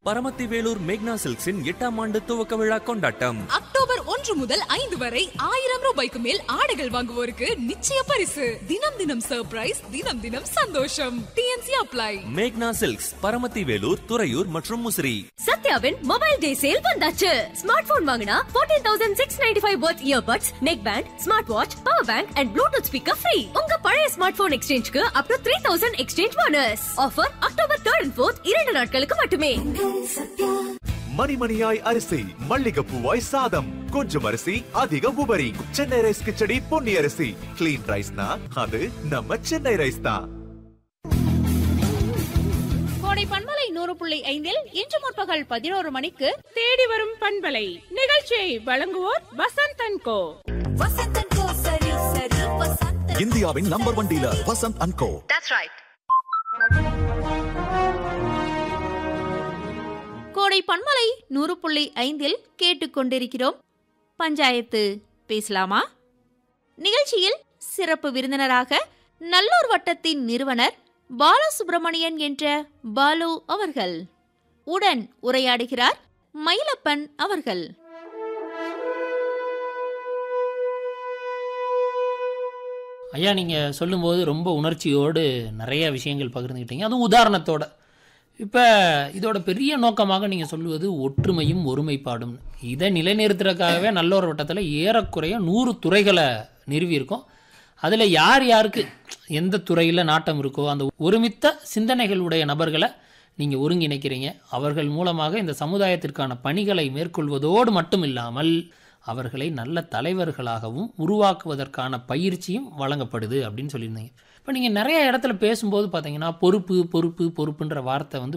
பரமத்தி வேலூர் மேக்னா சில்க்ஸின் எட்டாம் ஆண்டு துவக்க விழா கொண்டாட்டம் அக்டோபர் ஒன்று முதல் ஐந்து வரை ஆயிரம் ரூபாய்க்கு மேல் ஆடைகள் வாங்குவோருக்கு நிச்சய பரிசு தினம் தினம் சர்ப்ரைஸ் தினம் தினம் சந்தோஷம் டிஎன்சி அப்ளை மேக்னா சில்க்ஸ் பரமத்தி வேலூர் துறையூர் மற்றும் முசிறி சத்யாவின் மொபைல் டே சேல் வந்தாச்சு ஸ்மார்ட் போன் வாங்கினா 14695 thousand six ninety five worth earbuds neck band smart watch power bank and Bluetooth speaker free உங்க பழைய ஸ்மார்ட் போன் எக்ஸ்சேஞ்சுக்கு up to three thousand exchange bonus offer October third and fourth இரண்டு நாட்களுக்கு மட்டுமே மணிமணியாய் அரிசி மல்லிகைப்பூவாய் சாதம் கொஞ்சம் அரிசி அதிக உபரி சென்னை ரைஸ் கிச்சடி பொன்னி அரிசி கிளீன் ரைஸ்னா அது நம்ம சென்னை ரைஸ் தான் கோடை பண்பலை நூறு புள்ளி ஐந்தில் இன்று முற்பகல் பதினோரு மணிக்கு தேடி வரும் பண்பலை நிகழ்ச்சியை வழங்குவோர் வசந்த் அண்ட் கோ இந்தியாவின் number one dealer Vasanth and co Kodai பண்பலை நூறு புள்ளி ஐந்தில் கேட்டுக்கொண்டிருக்கிறோம் பஞ்சாயத்து பேசலாமா நிகழ்ச்சியில் சிறப்பு விருந்தினராக நல்லூர் வட்டத்தின் நிறுவனர் பாலசுப்ரமணியன் என்ற பாலு அவர்கள் உடன் உரையாடுகிறார் மயிலப்பன் அவர்கள் ஐயா நீங்கள் சொல்லும்போது ரொம்ப உணர்ச்சியோடு நிறைய விஷயங்கள் பகிர்ந்துக்கிட்டீங்க அதுவும் உதாரணத்தோட இப்போ இதோட பெரிய நோக்கமாக நீங்கள் சொல்லுவது ஒற்றுமையும் ஒருமைப்பாடும் இதை நிலைநிறுத்துறதுக்காகவே நல்லோர் வட்டத்தில் ஏறக்குறைய நூறு துறைகளை நிறுவியிருக்கோம் அதில் யார் யாருக்கு எந்த துறையில் நாட்டம் இருக்கோ அந்த ஒருமித்த சிந்தனைகளுடைய நபர்களை நீங்கள் ஒருங்கிணைக்கிறீங்க அவர்கள் மூலமாக இந்த சமுதாயத்திற்கான பணிகளை மேற்கொள்வதோடு மட்டும் இல்லாமல் அவர்களை நல்ல தலைவர்களாகவும் உருவாக்குவதற்கான பயிற்சியும் வழங்கப்படுது அப்படின்னு சொல்லியிருந்தீங்க இப்போ நீங்கள் நிறைய இடத்துல பேசும்போது பார்த்தீங்கன்னா பொறுப்பு பொறுப்பு பொறுப்புன்ற வார்த்தை வந்து